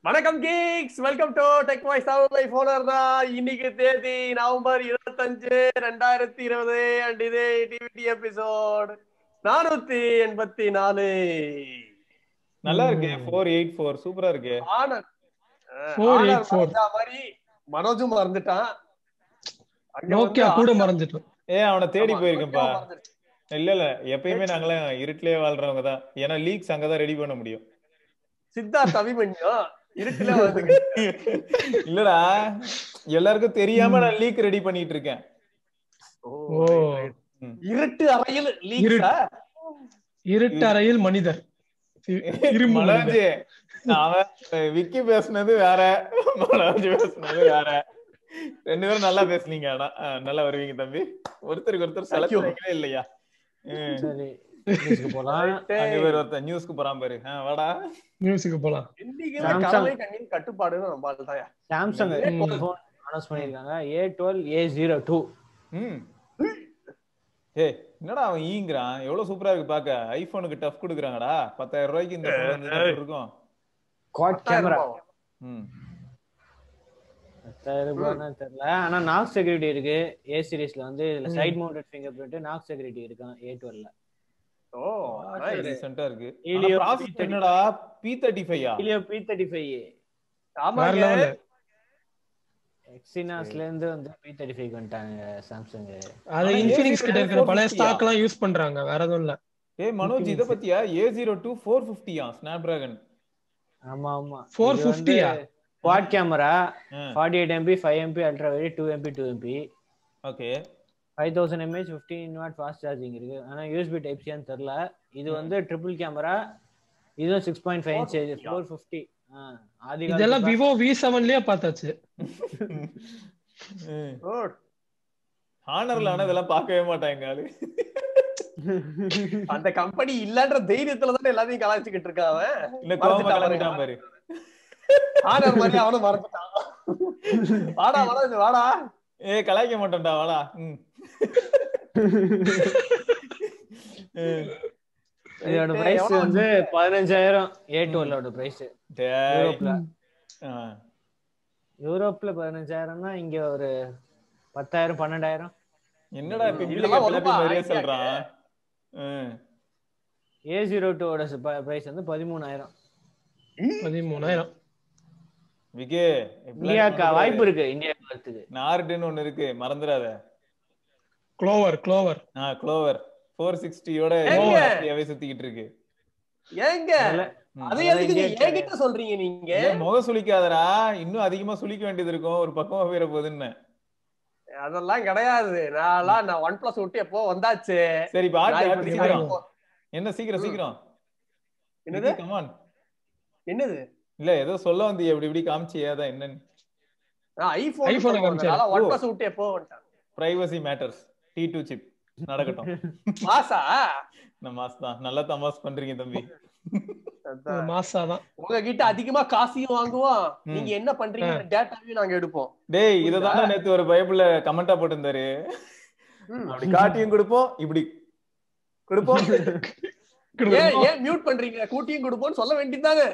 வணக்கம் geeks welcome to tech voice Tamil life owner தான் இன்னைக்கு தேதி நவம்பர் இருபத்தஞ்சு ரெண்டாயிரத்தி இருபது அண்ட் இதே டிவிடி எபிசோட் நானூத்தி எண்பத்தி நாலு நல்லா இருக்கு ஃபோர் எயிட் ஃபோர் சூப்பரா இருக்கு ஆனந்த் அஹ், 484. ஆனந்த் மறந்தா மாதிரி மனோஜும் மறந்துட்டான் அங்க வந்து நோக்கியா கூட மறைஞ்சிட்டோம் ஏ அவனை தேடி ஆமா, போயிருக்கேன்ப்பா நோக்கியாவும் மறந்துடுச்சு. இல்ல இல்ல எப்பயுமே நாங்களாம் இருட்டிலே வாழ்றவங்க தான் ஏன்னா லீக்ஸ் அங்கதான் ரெடி பண்ண முடியும் சித்தார்த் அபிமன்யும் இருட்டுல வந்து இல்லடா எல்லாருக்கும் தெரியாம நான் லீக் ரெடி பண்ணிட்டு இருக்கேன் ஓ ம். இருட்டு அறையில் லீக்ஸா இருட்டு. இருட்டறையில் மனிதர் இ- இரும்பு மனிதர். மனோஜ் அவன் விக்கி பேசுனது வேற மனோஜ் பேசுனது வேற ரெண்டு பேரும் நல்லா பேசுனீங்க ஆனா அஹ், நல்லா வருவீங்க தம்பி ஒருத்தருக்கு ஒருத்தர் செலக்ட் இல்லையா ம். சரி நியூஸ்க்கு போலாம் அங்க பேர் ஒருத்தர் நியூஸ்க்கு போறான் பாரு அஹ், வாடா மியூசிக்கு போலாம் என்னைக்குமே சாம்சங். கடமை கண்ணின் கட்டுப்பாடுன்னு நம்ம ஆள்தான்யா. சாம்சங் ம். போன் அனௌன்ஸ் பண்ணிருக்காங்க A twelve A zero two ம் ஏய் என்னடா அவன் ஈங்கிறான் எவ்வளவு சூப்பரா இருக்கு பாக்க ஐபோனுக்கு டஃப் கொடுக்குறாங்கடா பத்தாயிரம் ரூபாய்க்கு இந்த phone வந்து என்ன இருக்கும் குவாட் கேமரா பத்தாயிரம் ரூபாவா? ம் பத்தாயிரம் ரூபாய்னு தெரியல ஆனா நாக் செக்யூரிட்டி இருக்கு ஏ சீரிஸ்ல வந்து இதுல சைட் மவுண்டட் ஃபிங்கர் பிரிண்ட் நாக் செக்யூரிட்டி இருக்கும் ஏ டுவெல்ல ஓ, nice. ரீசெண்டா இருக்கு Helio ப்ராசஸ் P35. என்னடா பி தேர்ட்டி ஃபைவ் இல்லையோ பி தேர்ட்டி ஃபைவ் வேற ஆமாங்க. லெவலு எக்ஸினாஸ்ல இருந்து வந்து பி தேர்ட்டி ஃபைவ் வந்துட்டாங்க சாம்சங் அது ஆனா இன்ஃபினிக்ஸ் கிட்ட இருக்கிற பழைய 450 ஸ்டாக் எல்லாம் யூஸ் பண்றாங்க வேற எதுவும் இல்ல ஏய் மனோஜ் இத பத்தியா ஏ ஜீரோ டூ ஃபோர் ஃபிஃப்டியா ஸ்னாப் டிராகன் ஆமா ஆமா 450 யா? Quad camera forty eight MP five MP ultra wide two MP two MP okay five thousand mAh fifteen watt fast charging இருக்கு ஆனா யூஎஸ்பி டைப் சியான்னு தெரில இது வந்து ட்ரிபிள் கேமரா இதுவும் six point five inch four fifty ஆதி இதெல்லாம் Vivo we செவன்லயே பார்த்தாச்சு Good. ஹானர்ல ஆனா இதெல்லாம் பார்க்கவே மாட்டாங்க ஆளு அந்த கம்பெனி இல்லன்ற தைரியத்துல தானே எல்லாத்தையும் கலாய்ச்சிக்கிட்டு இருக்கான் அவன் இல்ல கோவமா மறந்துட்டான் கிளம்பிட்டான் பாரு ஆனர் மாதிரி அவனும் மறந்துட்டான் வாடா வாடா இது வாடா ஏய் கலாய்க்க மாட்டேன்டா வாடா ம் ம். இதோட Right, பிரைஸ் எவ்வளவு வந்து பதினஞ்சாயிரம் ஏ டுவெல்லோட பிரைஸ் டேய். யூரோப்ல ஆ. யூரோப்ல பதினஞ்சாயிரம்னா இங்க ஒரு பத்தாயிரம் பன்னெண்டாயிரம் என்னடா இப்ப இப்படி இதெல்லாம் கிளப்பி வருமா? மாதிரியே ஐடியாக்கு? சொல்றான் ம். ஏ ஜீரோ டூவோட பிரைஸ் வந்து பதிமூணாயிரம் பதிமூணாயிரம் விக்கி இப்படிலாம் இந்தியாக்கா பண்ணக்கூடாது. வாய்ப்பு இருக்கு இந்தியாவுக்கு வரத்துக்கு நார்டுன்னு ஒண்ணு இருக்கு மறந்துடாத க்ளோவர் க்ளோவர் ஆ க்ளோவர் ஃபோர் சிக்ஸ்டியோட ஏங்க? சுத்திக்கிட்டு இருக்கு ஏங்க நல்ல- ம். அதை அதெல்லாம் எதுக்கு இந்தியா என்கிட்ட சொல்றீங்க நீங்க ஏன் முகம் சுளிக்காதடா இன்னும் அதிகமா சுளிக்க வேண்டியது இருக்கும் ஒரு பக்கமா போயிட போகுதுன்னு அதெல்லாம் கிடையாது நான்லாம் நான் ஒன் பிளஸ் விட்டு எப்போ வந்தாச்சு சரி இப்ப ஆட்டு நான் ஆட்டு இப்படி சீக்கிரம் இப்போ- என்ன சீக்கிரம் சீக்கிரம் என்னது கமான் என்னது இல்ல ஏதோ சொல்ல வந்து இப்படி இப்படி காமிச்சியே அதான் என்னன்னு நான் ஐபோன் iPhone ஐபோன் காமிச்சாரு. ஒன் ஓ. பிளஸ் விட்டு எப்போ வந்துட்டேன் privacy matters T two chip நடக்கட்டும் மாசா நம்ம மாஸ் தான் நல்லா தமாஸ் பண்றீங்க தம்பி அதான். மாசா தான் உங்ககிட்ட அதிகமா காசையும் வாங்குவோம் ம். நீங்க என்ன பண்றீங்க டேட்டாவையும் நாங்க எடுப்போம் டேய் இததான் நேத்து ஒரு பைபிள்ல கமெண்டா போட்டிருந்தாரு ம். அப்படி காட்டியும் கொடுப்போம் இப்படி கொடுப்போம் ஏன் ஏன் மியூட் பண்றீங்க கூட்டியும் கொடுப்போம்னு சொல்ல வேண்டியதுதானே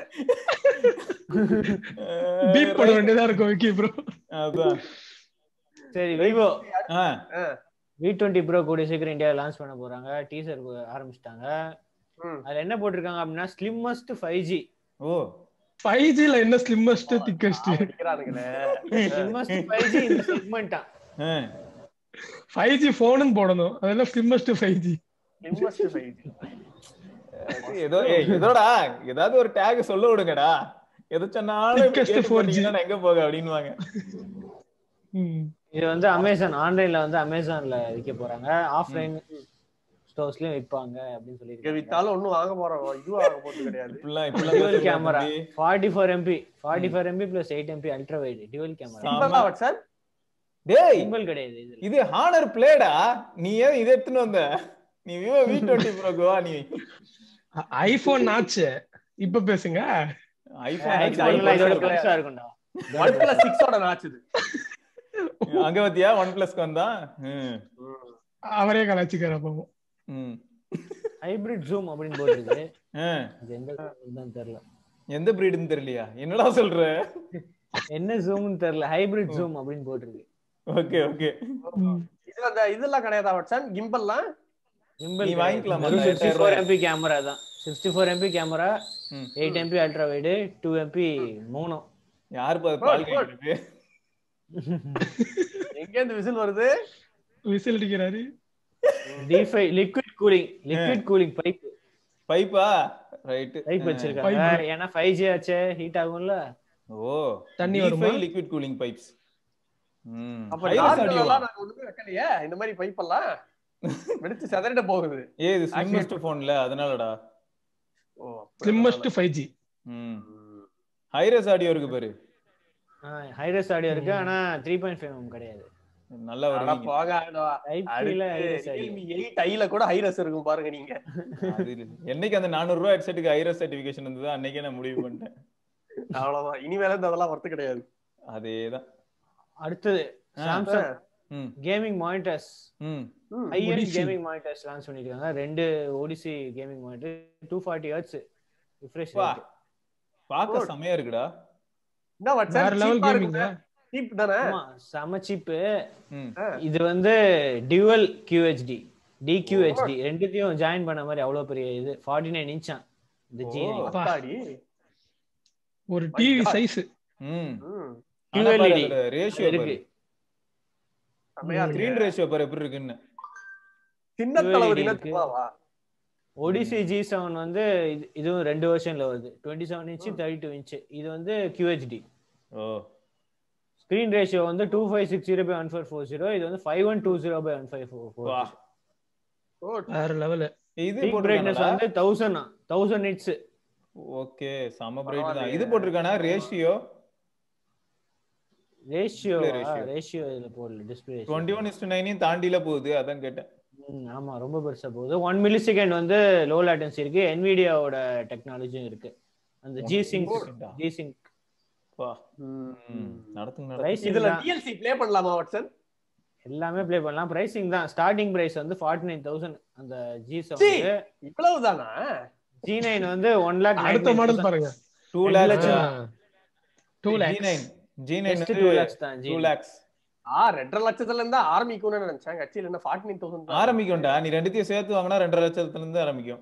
பீப் பண்ண வேண்டியதா இருக்கும் விக்கி ப்ரோ அதான் சரி விவோ ஆ, வி டுவெண்ட்டி ப்ரோ கூடிய சீக்கிரம் இந்தியா லான்ச் பண்ண போறாங்க டீசர் ஆரம்பிச்சிட்டாங்க ம். அதுல என்ன போட்டிருக்காங்க அப்படின்னா ஸ்லிம்மஸ்ட் ஃபைவ் ஜி ஓ ஃபைவ் ஜில என்ன ஸ்லிம்மஸ்ட் திக்கஸ்ட் அடிக்கிறானுங்களே ஸ்லிம்மஸ்ட் ஃபைவ் ஜி இந்த செக்மெண்டா ஆ. ஃபைவ் ஜி போனுன்னு போடணும் அதெல்லாம் slimmest five G Invest five G. ஏதோ ஏய், ஏதோடா ஏதாவது ஒரு டேக் சொல்ல விடுங்கடா எது சொன்னாலும் இப்படி Thickest கேட்டு 4G. போட்டீங்கன்னா நான் எங்க போக அப்படின்னுவாங்க இது வந்து அமேசான் ஆன்லைன்ல வந்து அமேசான்ல விற்க போறாங்க ஆஃப்லைன் ஸ்டோர்ஸ்லயும் விற்பாங்க அப்படின்னு இங்க சொல்லியிருக்காங்க வித்தாலும் ஒண்ணும் வாங்க போறோம் இதுவும் வாங்க போறது கிடையாது இப்படிலாம் இப்படிலாம் டியூவல் பேசக்கூடாது கேமரா தம்பி. Forty four MP forty four MP plus eight MP ultra wide dual camera ஆமா. சிம்பிளா வாட்ஸ் டேய் சிம்பிள் கிடையாது இதுல இது ஹானர் பிளேடா நீ ஏன் இதை எடுத்துன்னு வந்த நீ விவோ வி டுவெண்ட்டி ப்ரோக்குவா நீ ஐபோன் ஆச்சு இப்ப பேசுங்க ஐபோன் ஐபோன்ல இதோட பெருசா இருக்கும்டா ஒன் பிளஸ் சிக்ஸோட நாச்சுது அங்க பாத்தியா ஒன் பிளஸ்க்கு வந்தா ம், அவரே கலாச்சிக்கிற பாவம் ம். ஹைபிரிட் ஜூம் அப்படின்னு போட்டுருக்கு ஆ. இது எந்த தான் தெரியல எந்த பிரீடுன்னு தெரியலையா என்னடா சொல்ற என்ன ஜூம்னு தெரியல ஹைபிரிட் ஜூம் அப்படின்னு போட்டிருக்கு ஓகே ஓகே இது அந்த இதெல்லாம் கிடையாதா வட்சன் கிம்பல்லாம் நீ வாங்கிக்கலாமா அந்த சிக்ஸ்டி 8000 ஃபோர் எம்பி கேமரா தான் சிக்ஸ்டி ஃபோர் எம்பி கேமரா ம். Eight MP ultra wide two MP மூணும் யாரு பாரு பால் Good, good. கேக்குறது எங்க இருந்து விசில் வருது விசில் அடிக்கிறாரு டிஃபை liquid cooling liquid cooling pipe பைப்பா ரைட் பைப் வச்சிருக்காங்க ஏன்னா ஃபைவ் ஜி ஆச்சே ஹீட் ஆகும்ல ஓ தண்ணி வருமா? லிக்விட் கூலிங் பைப்ஸ் ம் அப்ப High டார்க் audio. எல்லாம் நாங்க ஒண்ணுமே வைக்கலையே இந்த மாதிரி பைப் எல்லாம் வெடிச்சு செதறிட போகுது ஏய் இது ஸ்லிம்மஸ்ட் போன்ல அதனாலடா ஓ அப்படி. ஸ்லிம்மஸ்ட் ஃபைவ் ஜி ம் ம். ஹைரஸ் ஆடியோ இருக்கு பாரு ஹைரஸ் ஆடியோ இருக்கு ஆனா த்ரீ பாயிண்ட் ஃபைவ் கிடையாது நல்லா அட வருவீங்க போங்க, ஆடவா. டைப் அடுத்து ஹைரஸ் ஆடியோ Realme 8 i ல கூட ஹைரஸ் இருக்கும் பாருங்க நீங்க அது இல்ல. என்னைக்கு அந்த 400 ரூபாய் ஹெட்செட்டுக்கு ஹைரஸ் சர்டிபிகேஷன் இருந்ததோ அன்னைக்கே நான் முடிவு பண்ணிட்டேன் அவ்வளவுதான் இனிமேல இருந்து அதெல்லாம் ஒர்த்து கிடையாது அதேதான் அடுத்தது ஆ. சாம்சங் ம் கேமிங் மானிட்டர்ஸ் ம் ம். High end Odyssey. Gaming monitors launch பண்ணிருக்காங்க ரெண்டு Odyssey gaming monitor two forty hertz refresh வா. பார்க்க செமையா இருக்குடா என்ன வட்சன்? வேற லெவல் cheap ஆ கேமிங் இருக்குமே. cheap தானே ஆமா செம சீப்பு ம் இது வந்து டியூவல் QHD DQHD ரெண்டுத்தையும் ஜாயின் பண்ண மாதிரி அவ்வளவு பெரிய இது 49 நைன் இன்ச்சான் இந்த ஓ. ஜி அத்தாடி. ஒரு டிவி God. சைஸ் ம் ம். QLED. ரேஷியோ இருக்கு செமையா இருக்கு. ஸ்கிரீன் ரேஷியோ பாரு எப்படி இருக்குன்னு சின்ன QLED தளபதினா இருக்கு. சும்மாவா? ஒடிசி ஜி செவன் வந்து இது- இதுவும் ரெண்டு வெர்ஷன்ல வருது twenty seven inch thirty two inch இது வந்து QHD ஓ ஸ்கிரீன் ரேஷியோ வந்து two five six zero by one four four zero இது வந்து five one two zero by one five four வா ஓ, வேற லெவல் இது பீக் பிரைட்னஸ் போட்டிருக்கானடா வந்து தௌசண்ட் தௌசண்ட் நிட்ஸ் ஓகே செம பிரைட் தான் பரவாயில்லையே. இது போட்டிருக்கானா ratio ratio Display ratio. Ratio இதுல போடல டிஸ்பிளே டுவெண்ட்டி ஒன் இஸ்டு நைனையும் தாண்டில போகுது அதான் கேட்டேன் ஆமா ரொம்ப பெருசா போகுது ஒன் மில்லி செகண்ட் வந்து லோ லேட்டன்சி இருக்கு என்விடியாவோட டெக்னாலஜியும் இருக்கு அந்த ஜி சிங்க் millisecond-ஆ? ஜி சிங்க் வா ம். ம், நடத்துங்க Price நடத்துங்க இதுல தான். DLC ப்ளே பண்ணலாமா வாட்சன் எல்லாமே ப்ளே பண்ணலாம் பிரைசிங் தான் ஸ்டார்டிங் பிரைஸ் வந்து ஃபார்ட்டி நைன் தௌசண்ட் அந்த ஜி சீ. செவன் இவ்வளவுதானா ஜி நைன் வந்து ஒன் லேக் அடுத்த மாடல் பாருங்க டூ ரெண்டு லேக்ஸ் லட்சம். Two G lakhs nine G nine two lakhs தான் ஜி டூ லேக்ஸ் ஆ ரெண்டரை லட்சத்துல இருந்தா ஆரம்பிக்கும்னு நினைச்சேன் கட்சியில என்ன ஃபார்ட்டி நைன் தௌசண்ட் ஆரம்பிக்கும்டா நீ ரெண்டுத்தையும் சேர்த்து வாங்கினா ரெண்டரை லட்சத்துல இருந்து ஆரம்பிக்கும்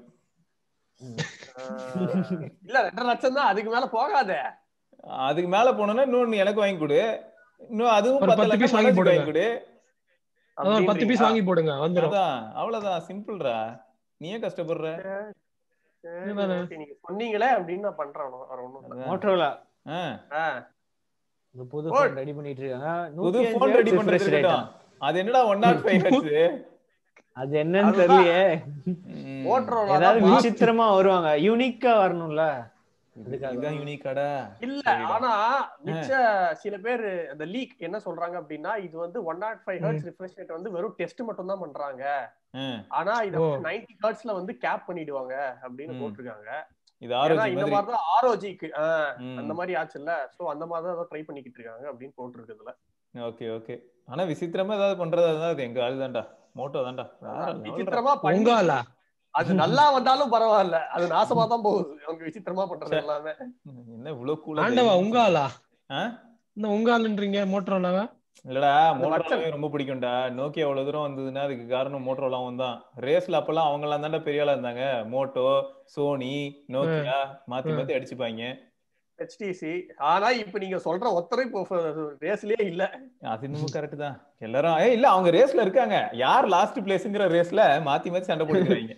இல்ல ரெண்டரை லட்சம் தான் அதுக்கு மேல போகாத அதுக்கு மேல போனோம்னா இன்னொன்னு எனக்கு வாங்கி கொடு இன்னும் அதுவும் ஒரு பத்து பத்து லட்சம் piece வாங்கி மனோஜுக்கு போடுங்க. வாங்கி கொடு அதான் ஒரு பத்து பீஸ் வாங்கி போடுங்க வந்துரும் அதான் அவ்வளவுதான் சிம்பிள்ரா நீ ஏன் கஷ்டப்படுற சரி, என்னண்ணே? okay, நீங்க சொன்னீங்களே அப்படின்னு நான் பண்றேன் அவ்வளவு- வேற ஒண்ணும் இல்ல. அதான். மோட்டரோலா ஆ, ஆ, இந்த புது Good. ஃபோன் ரெடி பண்ணிட்டு இருக்காங்க புது 105 போன் ரெடி refresh பண்றது rate ஆ. இருக்கட்டும். அது என்னடா ஒன் நாட் ஃபைவ் அது என்னன்னு அதுதான். தெரியலையே Motorola தான் ஏதாவது பா- விசித்திரமா வருவாங்க யூனிக்கா வரணும்ல அதுக்காக இதுதான் யூனிக்காடா இல்ல சரிடா. ஆனா மிச்ச சில பேர் அந்த லீக் என்ன சொல்றாங்க அப்படின்னா இது வந்து one nought five hertz refresh rate வந்து வெறும் டெஸ்ட் மட்டும் தான் பண்றாங்க ஆனா இத ஓ. நைன்டி ஹர்ட்ஸ்ல வந்து கேப் பண்ணிடுவாங்க அப்படின்னு ம். போட்டிருக்காங்க இது ஏன்னா ஆரோஜி இந்த மாதிரி மாதிரி தான் ஆரோஜிக்கு ம். அந்த மாதிரி ஆச்சுல்ல சோ அந்த மாதிரி தான் ட்ரை பண்ணிக்கிட்டு இருக்காங்க அப்படின்னு போட்டிருக்குதுல ஓகே ஓகே ஆனா விசித்திரமா ஏதாவது பண்றது அதுதான் அது எங்க ஆளு தான்டா மோட்டோ தான்டா வேற level டா. விசித்திரமா பண்ணி உங்காலா அது நல்லா வந்தாலும் பரவாயில்ல அது நாசமா தான் போகுது அவங்க விசித்திரமா பண்றது எல்லாமே என்ன இவ்வளவு கூலா ஆண்டவா உங்காலா ஆ? இந்த உங்காலுன்றீங்க மோட்டரோலாவா இல்லடா அது மோட்டரோலாவே ரொம்ப பிடிக்கும்டா நோக்கியா அவ்வளவு தூரம் வந்ததுன்னா அதுக்கு காரணம் மோட்டரோலாவும் தான் ரேஸ்ல அப்பெல்லாம் அவங்க எல்லாம் தான்டா பெரிய ஆளா இருந்தாங்க மோட்டோ சோனி நோக்கியா மாத்தி ம். மாத்தி அடிச்சுப்பாங்க ஹெச்டிசி ஆனா இப்ப நீங்க சொல்ற ஒத்தரை இப்போ ரேஸ்லயே இல்ல அது இன்னமும் கரெக்ட் தான் எல்லாரும் ஏய் இல்ல அவங்க ரேஸ்ல இருக்காங்க யார் லாஸ்ட் பிளேஸ்ங்கிற ரேஸ்ல மாத்தி மாத்தி சண்டை போட்டுக்கிறாங்க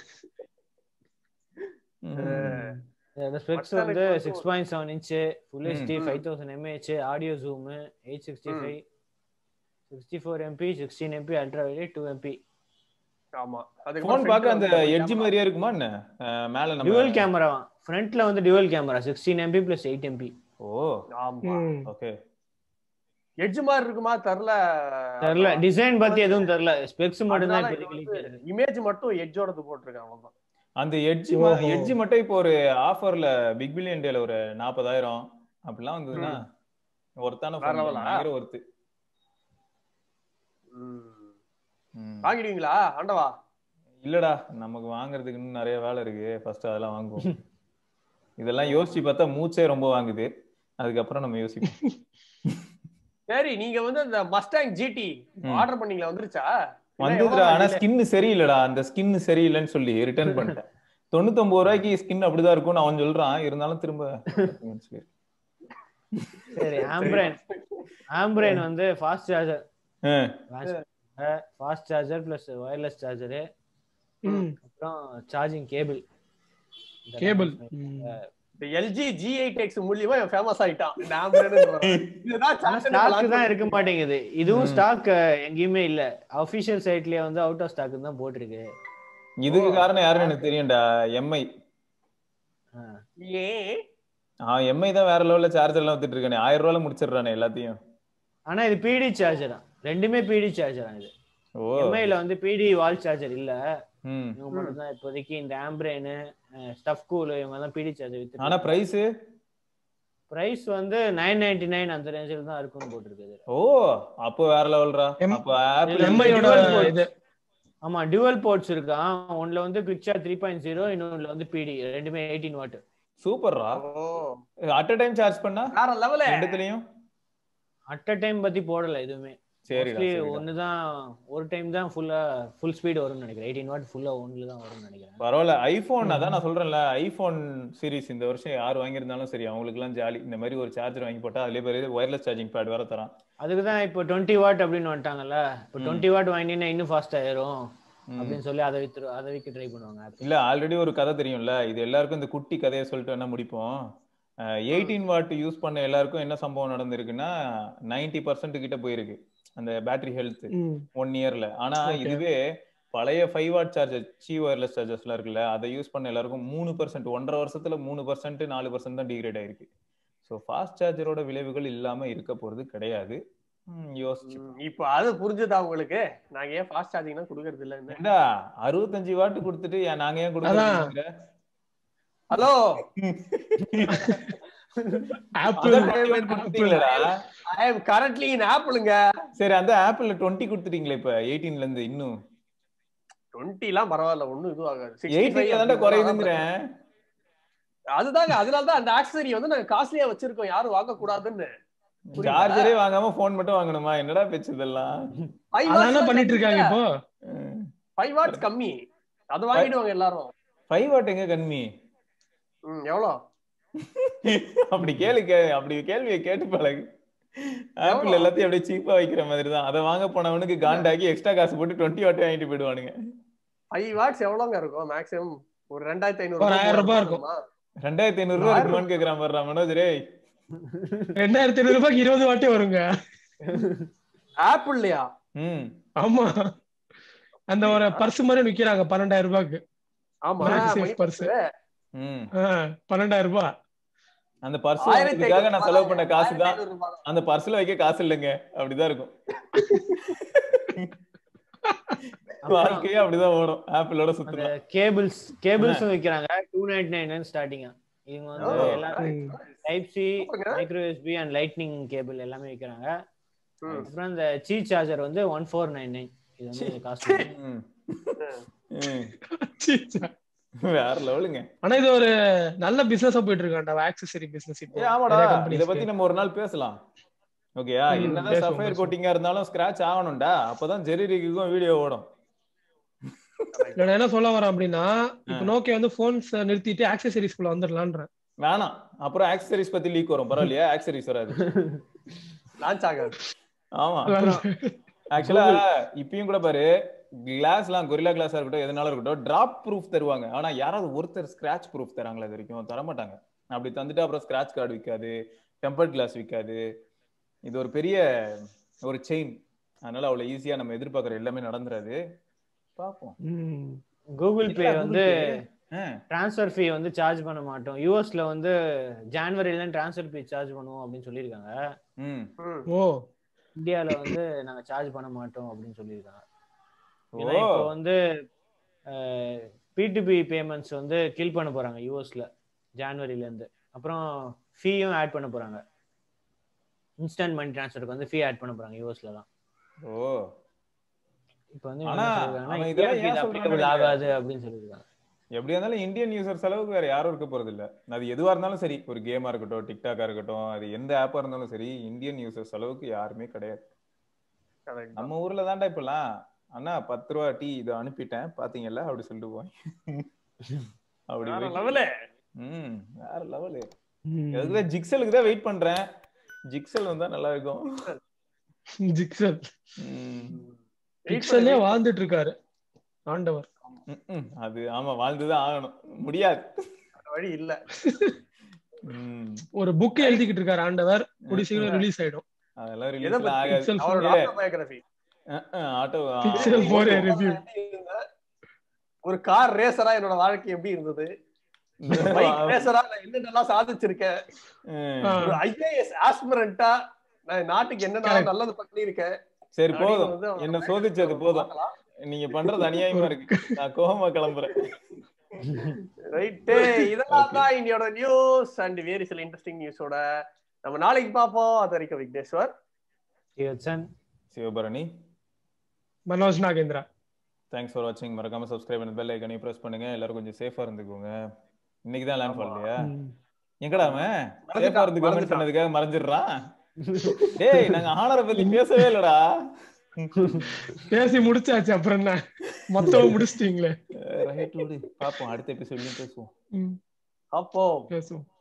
ம். இந்த ஸ்பெக்ஸ் மத்தவனுக்கு வந்து வந்து six point seven inch full HD ம். Five thousand mAh audio zoom eight sixty five sixty four MP sixteen MP ultra wide two MP ஆமா அதுக்கு போன் பார்க்க அந்த எட்ஜ் மாதிரியே இருக்குமா என்ன அஹ் மேல நம்ம டியூவல் கேமரா ஃப்ரண்ட்ல வந்து dual camera sixteen MP plus eight MP ஓ ஆமா ம். ஓகே எட்ஜ் மாதிரி இருக்குமா தெரியல தெரியல டிசைன் பத்தி எதுவும் தெரியல ஸ்பெக்ஸ் மட்டும் தான் இப்போதைக்கு leak ஆயிருக்கு. இமேஜ் மட்டும் எட்ஜோடது போட்டிருக்காங்க அவ்வளவுதான் அந்த எட்ஜ் ஓஹோ. எட்ஜ் மட்டும் இப்போ ஒரு ஆஃபர்ல பிக் பில்லியன் டேல ஒரு நாற்பதாயிரம் அப்படிலாம் வந்ததுன்னா ஒருத்தான வேற phone level ஆ? பயங்கர ஒருத்து ம். வாங்கிடுவீங்களா ஆண்டவா இல்லடா நமக்கு வாங்குறதுக்கு இன்னும் நிறைய வேலை இருக்கு ஃபர்ஸ்ட் அதெல்லாம் வாங்குவோம் இதெல்லாம் யோசிச்சு பார்த்தா மூச்சே ரொம்ப வாங்குது அதுக்கப்புறம் நம்ம யோசிப்போம் சரி நீங்க வந்து அந்த மஸ்டாங் ஜிடி ம். ஆர்டர் பண்ணீங்களா வந்துருச்சா வந்துதுடா ஆனா ஸ்கின் சரியில்லடா அந்த ஸ்கின் சரியில்லைன்னு சொல்லி ரிட்டர்ன் பண்ணிட்டேன் தொண்ணூத்தொன்பது ரூபாய்க்கு ஸ்கின் அப்படிதான் இருக்கும்னு அவன் சொல்றான் இருந்தாலும் திரும்ப சரி. சரி ஆம்பிரைன் ஆம்பிரைன் வந்து ஃபாஸ்ட் சார்ஜர் ஆ, fast charger plus wireless charger ம் அப்புறம் சார்ஜிங் கேபிள் கேபிள் இந்த எல்ஜி ஜி எயிட் எக்ஸ் மூலியமா இவன் ஃபேமஸ் ஆயிட்டான் இந்த Ambrane-ன்ற இதுதான் Samsung ஸ்டாக் launch தான் இருக்க மாட்டேங்குது இதுவும் ம். ஸ்டாக் எங்கேயுமே இல்ல அபிஷியல் சைட்லயே வந்து அவுட் ஆஃப் ஸ்டாக் தான் போட்டிருக்கு இதுக்கு காரணம் யாருன்னு எனக்கு தெரியும்டா எம்ஐ ஏன் ஆஹ் எம்ஐ தான் வேற லெவல்ல சார்ஜர் எல்லாம் வித்துட்டு இருக்கானே ஆயிரம் ரூபாய்ல முடிச்சிடுறானே எல்லாத்தையும் ஆனா இது பிடி சார்ஜர் தான் ரெண்டுமே பிடி சார்ஜர் தான் இது ஓ எம்ஐல வந்து பிடி வால் சார்ஜர் இல்ல ம் இவங்க மட்டும் தான் இப்போதைக்கு இந்த ஆம்பிரேனு ஸ்டஃப் கூல் இவங்க தான் பிடி சார்ஜர் ஆனா வித்து பிரைஸ் பிரைஸ் வந்து நைன் நைன்டி நைன் அந்த ரேஞ்சில் தான் இருக்கும்னு போட்டிருக்குது ஓ அப்போ வேற லெவல்ரா எம்- அப்போ ஆப்பிள் எம்ஐயோட dual port. இது ஆமா டியூவல் போர்ட்ஸ் இருக்கான் ஒன்ல வந்து குவிக்சா த்ரீ பாயிண்ட் ஜீரோ இன்னொன்னுல வந்து பிடி ரெண்டுமே எயிட்டீன் வாட் சூப்பர்ரா ஓ அட் அ டைம் சார்ஜ் பண்ணா வேற லெவல ரெண்டுத்துலயும் அட் அ டைம் பத்தி போடல எதுவுமே சரிடா மோஸ்ட்லி சரிடா. ஒண்ணுதான் ஒரு டைம் தான் ஃபுல்லா ஃபுல் ஸ்பீடு வரும்னு நினைக்கிறேன் எயிட்டீன் வாட் ஃபுல்லா ஒன்ல தான் வரும்னு நினைக்கிறேன் பரவாயில்ல ஐபோன் அதான் நான் சொல்றேன்ல ஐபோன் சீரிஸ் இந்த வருஷம் யார் வாங்கியிருந்தாலும் சரி அவங்களுக்கு எல்லாம் ஜாலி இந்த மாதிரி ஒரு சார்ஜர் வாங்கி போட்டா அதுலயே பேரு ஒயர்லெஸ் சார்ஜிங் பேட் வேற தரான் அதுக்கு தான் இப்போ டுவெண்ட்டி வாட் அப்படின்னு வந்துட்டாங்கல்ல இப்போ ம். டுவெண்ட்டி வாட் வாங்கினீங்கன்னா இன்னும் ஃபாஸ்ட் ஆயிரும் ம். அப்படின்னு சொல்லி அதை வித்து அதை விற்க ட்ரை பண்ணுவாங்க Apple. இல்ல ஆல்ரெடி ஒரு கதை தெரியும்ல இது எல்லாருக்கும் இந்த குட்டி கதையை சொல்லிட்டு வேணா முடிப்போம் எயிட்டீன் வாட் யூஸ் பண்ண எல்லாருக்கும் என்ன சம்பவம் நடந்திருக்குன்னா நைன்டி பர்சன்ட் கிட்ட போயிருக்கு அந்த பேட்டரி ஹெல்த் ம். ஒன் இயர்ல ஆனா Okay. இதுவே பழைய five watt charger C wireless சார்ஜர்ஸ்லாம் இருக்குல்ல அதை யூஸ் பண்ண எல்லாருக்கும் மூணு பர்சன்ட் ஒன்றரை வருஷத்துல மூணு பர்சன்ட் நாலு பர்சன்ட் தான் டிகிரேட் ஆயிருக்கு ஸோ ஃபாஸ்ட் சார்ஜரோட விளைவுகள் இல்லாம இருக்க போறது கிடையாது ம், யோசிச்சு இப்போ அது புரிஞ்சுதா உங்களுக்கு நாங்க ஏன் ஃபாஸ்ட் சார்ஜிங்னா கொடுக்கறது இல்ல ஏண்டா அறுபத்தஞ்சு வாட் கொடுத்துட்டு ஏன் நாங்க ஏன் அதான். கொடுக்குறோம் ஹலோ ஆப்பிள் அதான் payment கொடுத்துட்டீங்களேடா. ஐ அம் கரண்ட்லி இன் ஆப்பிளுங்க சரி அந்த ஆப்பிள்ல டுவெண்ட்டி கொடுத்துட்டீங்களே இப்ப எயிட்டீன்ல இருந்து இன்னும் 20 எல்லாம் பரவாயில்ல ஒண்ணும் இதுவும் ஆகாது 65 எயிட்டீன்ல தானே குறையுதுங்கிறேன் அதுதாங்க அதனால தான் அந்த ஆக்சசரி வந்து நாங்க காஸ்ட்லியா வச்சிருக்கோம் யாரும் வாங்க கூடாதுன்னு புரியுதா? சார்ஜரே வாங்காம போன் மட்டும் வாங்கணுமா என்னடா பேச்சு இதெல்லாம் அதானே பண்ணிட்டு இருக்காங்க இப்போ ஃபைவ் வாட்ஸ் கம்மி அது வாங்கிடுவாங்க எல்லாரும் ஃபைவ் வாட் எங்க கம்மி ம் எவ்வளோ அப்படி கேளு கே அப்படி கேள்வியை கேட்டு பழகு ஆப்பிள் எல்லாத்தையும் அப்படியே சீப்பா வைக்கிற மாதிரி தான் அதை வாங்க போனவனுக்கு காண்டாக்கி எக்ஸ்ட்ரா காசு போட்டு டுவெண்ட்டி வாட் வாங்கிட்டு போயிடுவானுங்க ஃபைவ் வாட்ஸ் எவ்வளோங்க இருக்கும் மேக்ஸிமம் ஒரு ரெண்டாயிரத்தி ஐநூறு ஒரு ஆயிரம் ரூபாய் இருக்கும். ரெண்டாயிரத்தி ஐநூறு ரூபா இருக்குமான்னு கேக்குறான் பாரு மனோஜ் ரே ரெண்டாயிரத்தி ஐநூறு ரூபாய்க்கு இருபது வாட்டே வருங்க ஆப்பிள்லையா ம் ஆமா அந்த ஒரு பர்ஸ் மாதிரி விக்கிறாங்க பன்னெண்டாயிரம் ரூபாய்க்கு ஆமா Magsafe மணி purse. பர்ஸ். ம் ஆ, பன்னெண்டாயிரம் ரூபாய் அந்த பர்ஸ் ஆயிரத்தி வாங்குறதுக்காக நான் செலவு ஐநூறு பண்ண காசு தான் ஆயிரத்தி ஐநூறு ரூபாய் தான். அந்த பர்ஸ்ல வைக்க காசு இல்லைங்க அப்படிதான் இருக்கும் வாழ்க்கையே அப்படிதான் ஓடும் ஆப்பிளோட அந்த சுத்தமா கேபிள்ஸ் கேபிள்ஸும் விற்கிறாங்க டூ நைன்டி நைன் ஸ்டார்டிங்கா இவங்க வந்து ஓ. எல்லாம் ம். டைப் சி சூப்பருங்க. Micro USB and lightning cable எல்லாமே விற்கிறாங்க ம். அப்புறம் இந்த சீ சார்ஜர் வந்து ஒன் ஃபோர் நைன் நைன் இது வந்து காஸ்ட் ம். ம். சீ, சா. வேற லெவலுங்க ஆனா இது ஒரு நல்ல பிசினஸா போயிட்டு இருக்காண்டா ஆக்சசரி பிசினஸ் இப்போ ஏ ஆமாடா நிறைய இத companies பத்தி நம்ம ஒரு நாள் பேசலாம் ஓகேயா ம், என்னதான் பேசுவோம், சஃபயர் பேசுவோம். கோட்டிங்கா இருந்தாலும் ஸ்கிராட்ச் ஆகணும்டா அப்பதான் ஜெரிரிக்கும் வீடியோ ஓடும் இல்ல, நான் என்ன சொல்ல வரேன் அப்படின்னா இப்போ நோக்கியா வந்து போன்ஸ் நிறுத்திட்டு ஆக்சசரிஸ் குள்ள வந்துடலான்றேன் வேணாம் அப்புறம் ஆக்சரிஸ் பத்தி லீக் வரும் பரவாயில்லையா ஆக்சரிஸ் வராது லான்ச் ஆகாது ஆமா ஆக்சுவலா இப்பயும் கூட பாரு கிளாஸ் எல்லாம் கொரில்லா கிளாஸா இருக்கட்டும் எதனால இருக்கட்டும் டிராப் ப்ரூஃப் தருவாங்க ஆனா யாராவது ஒருத்தர் ஸ்கிராச் ப்ரூஃப் தராங்களா இது வரைக்கும் தர மாட்டாங்க அப்படி தந்துட்டு அப்புறம் ஸ்கிராச் கார்டு விற்காது டெம்பர்ட் கிளாஸ் விற்காது இது ஒரு பெரிய ஒரு செயின் அதனால அவ்வளவு ஈஸியா நம்ம எதிர்பார்க்குற எல்லாமே நடந்துராது பார்ப்போம் ம். கூகுள் பே இல்ல, வந்து ஆ, ட்ரான்ஸ்ஃபர் ஃபீ வந்து சார்ஜ் பண்ண மாட்டோம் யூஎஸ்ல வந்து ஜான்வரில ட்ரான்ஸ்ஃபர் ஃபீ சார்ஜ் பண்ணுவோம் அப்படின்னு சொல்லியிருக்காங்க ம் ம். ஓ இந்தியால வந்து நாங்க சார்ஜ் பண்ண மாட்டோம் அப்படின்னு சொல்லியிருக்காங்க ஓ ஏன்னா இப்போ வந்து பிடிபி பேமெண்ட்ஸ் வந்து கில் பண்ண போறாங்க யூஎஸ்ல ஜான்வரில இருந்து அப்புறம் ஃபீயும் ஆட் பண்ண போறாங்க இன்ஸ்டன்ட் மணி ட்ரான்ஸ்ஃபருக்கு வந்து ஃபீ ஆட் பண்ண போறாங்க யூஎஸ்ல தான் ஓ இப்போ வந்து ஆனா, என்ன சொல்லிருக்காங்கன்னா அவன் இந்தியாவுக்கு இதெல்லாம் ஏன் இது சொல்றான்னு applicable நினைக்கிறேன். ஆகாது அப்படின்னு சொல்லியிருக்காங்க எப்படியா இருந்தாலும் இந்தியன் யூசர்ஸ் அளவுக்கு வேற யாரும் இருக்க போறது இல்ல அது எதுவா இருந்தாலும் சரி ஒரு கேமா இருக்கட்டும் டிக்டாக்கா இருக்கட்டும் அது எந்த ஆப்பா இருந்தாலும் சரி இந்தியன் யூசர்ஸ் அளவுக்கு யாருமே கிடையாது Correct தான். நம்ம ஊர்ல தான்டா இப்பெல்லாம் அண்ணா பத்து ரூபா டீ இதை அனுப்பிட்டேன் பாத்தீங்கல்ல அப்படி சொல்லிட்டு போய் அப்படி வேற wait- level. ம் வேற லெவலு ம். அதுக்குதான் ஜிக்சலுக்கு தான் வெயிட் பண்றேன் ஜிக்சல் வந்தா நல்லா இருக்கும் ஜிக்சல் ம். Wait ஜிக்சல்லே பண்ணு. வாழ்ந்துட்டு இருக்காரு ஆண்டவர் ம், ம். அது ஆமா வாழ்ந்துதான் ஆகணும் முடியாது வேற வழி இல்ல ம். ஒரு புக் எழுதிக்கிட்டு இருக்காரு ஆண்டவர் கூடி சீக்கிரம் ரிலீஸ் ஆயிடும் அதெல்லாம் எதை ரிலீஸ்ல பத்தி? ஆகாது Pixel அவரோட ஏ, autobiography. அஹ், அஹ், auto Pixel four a review. ஒரு கார் ரேசரா என்னோட வாழ்க்கை எப்படி இருந்தது பைக் ரேசரா நான் என்னென்னலாம் சாதிச்சிருக்கேன் ம். ஆ. ஒரு ஐஏஎஸ் ஆஸ்பிரண்டா நான் நாட்டுக்கு என்னென்ன Correct. நல்லது பண்ணிருக்கேன் சரி போதும் அப்படின்னு வந்து அவரோட என்ன biography சோதிச்சது போதும் பார்க்கலாம். நீங்க பண்றது அநியாயமா இருக்கு நான் கோவமா கிளம்புறேன் ரைட்டு இதெல்லாம் தான் இன்னையோட நியூஸ் அண்ட் வேறு சில இன்ட்ரெஸ்டிங் நியூஸோட நம்ம நாளைக்கு பார்ப்போம் அது வரைக்கும் விக்னேஸ்வர் யோசன் சிவபரணி மனோஜ் நாகேந்திரா தேங்க்ஸ் ஃபார் வாட்சிங் மறக்காம சப்ஸ்கிரைப் பண்ணி பெல் ஐக்கனையும் பிரஸ் பண்ணுங்க எல்லாரும் கொஞ்சம் சேஃபா இருந்துக்கோங்க இன்னைக்கு தான் லேண்ட் ஃபால் இல்லையா ம். எங்கடா அவன் சேஃபா மறந்துட்டான், இருந்து கமெண்ட் மறந்துட்டான். பண்ணதுக்காக மறைஞ்சிடுறான் டேய் நாங்க ஆனரை பத்தி பேசவே இல்லடா பேசி முடிச்சாச்சு அப்புறம் என்ன மொத்தம் முடிச்சிட்டீங்களே ரைட் விடு பாப்போம் அடுத்த எபிசோட்லயும் பேசுவோம் ம், அப்போ பேசுவோம்